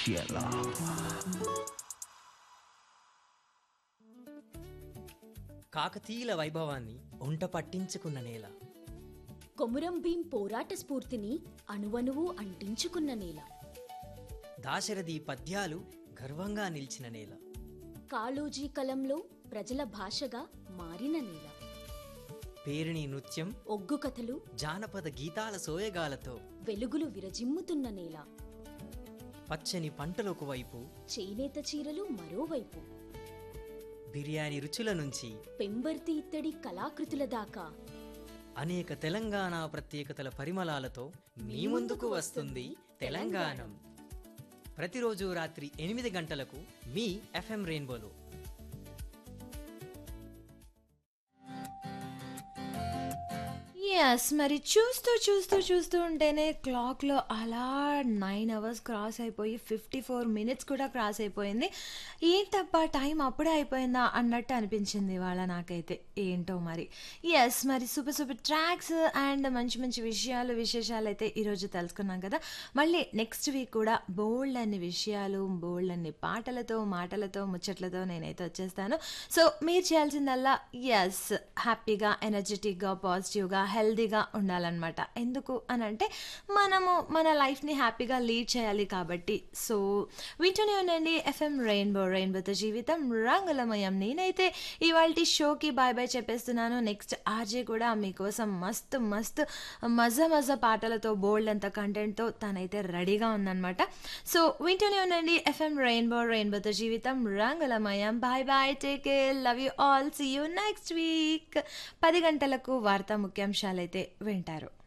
ఎలా కాకతీయుల వైభవాన్ని ఒంట పట్టించుకున్న నేల కొమురం భీం పోరాట స్ఫూర్తిని అణువణువు అంటించుకున్న నేల దాశరథి పద్యాలు గర్వంగా నిలిచిన నేల కాళోజీ కలంలో ప్రజల భాషగా మారిన నేల పేరిణి నృత్యం ఒగ్గు కథలు జానపద గీతాల సోయగాలతో వెలుగులు విరజిమ్ముతున్న నేల పచ్చని పంటలకు వైపు చేనేత చీరలు మరోవైపు బిర్యానీ రుచుల నుంచి పెంబర్తి ఇత్తడి కళాకృతుల దాకా అనేక తెలంగాణ ప్రత్యేకతల పరిమళాలతో మీ ముందుకు వస్తుంది తెలంగాణం ప్రతిరోజు రాత్రి ఎనిమిది గంటలకు మీ ఎఫ్ఎం రెయిన్బోలో ఎస్ మరి చూస్తూ చూస్తూ చూస్తూ ఉంటేనే క్లాక్లో అలా నైన్ అవర్స్ క్రాస్ అయిపోయి ఫిఫ్టీ ఫోర్ మినిట్స్ కూడా క్రాస్ అయిపోయింది ఏంటబ్బా టైం అప్పుడే అయిపోయిందా అన్నట్టు అనిపించింది ఇవాళ నాకైతే ఏంటో మరి ఎస్ మరి సూపర్ సూపర్ ట్రాక్స్ అండ్ మంచి మంచి విషయాలు విశేషాలు అయితే ఈరోజు తెలుసుకున్నాం కదా మళ్ళీ నెక్స్ట్ వీక్ కూడా బోల్డ్ అన్ని విషయాలు బోల్డ్ అన్ని పాటలతో మాటలతో ముచ్చట్లతో నేనైతే వచ్చేస్తాను సో మీరు చేయాల్సిందల్లా ఎస్ హ్యాపీగా ఎనర్జెటిక్గా పాజిటివ్గా హెల్దీగా ఉండాలన్నమాట ఎందుకు అని అంటే మనము మన లైఫ్ని హ్యాపీగా లీడ్ చేయాలి కాబట్టి సో వింటూనే ఉండండి ఎఫ్ఎం రెయిన్బో రెయిన్బోతో జీవితం రంగులమయం నేనైతే ఇవాళ షోకి బాయ్ బాయ్ చెప్పేస్తున్నాను నెక్స్ట్ ఆర్జే కూడా మీకోసం మస్తు మస్తు మజా మజా పాటలతో బోల్డ్ అంత కంటెంట్తో తనైతే రెడీగా ఉందన్నమాట సో వింటూనే ఉండండి ఎఫ్ఎం రెయిన్బో రెయిన్బోతో జీవితం రంగులమయం bye bye take love you all see you next week పది గంటలకు వార్తా ముఖ్యాంశాలైతే వింటారు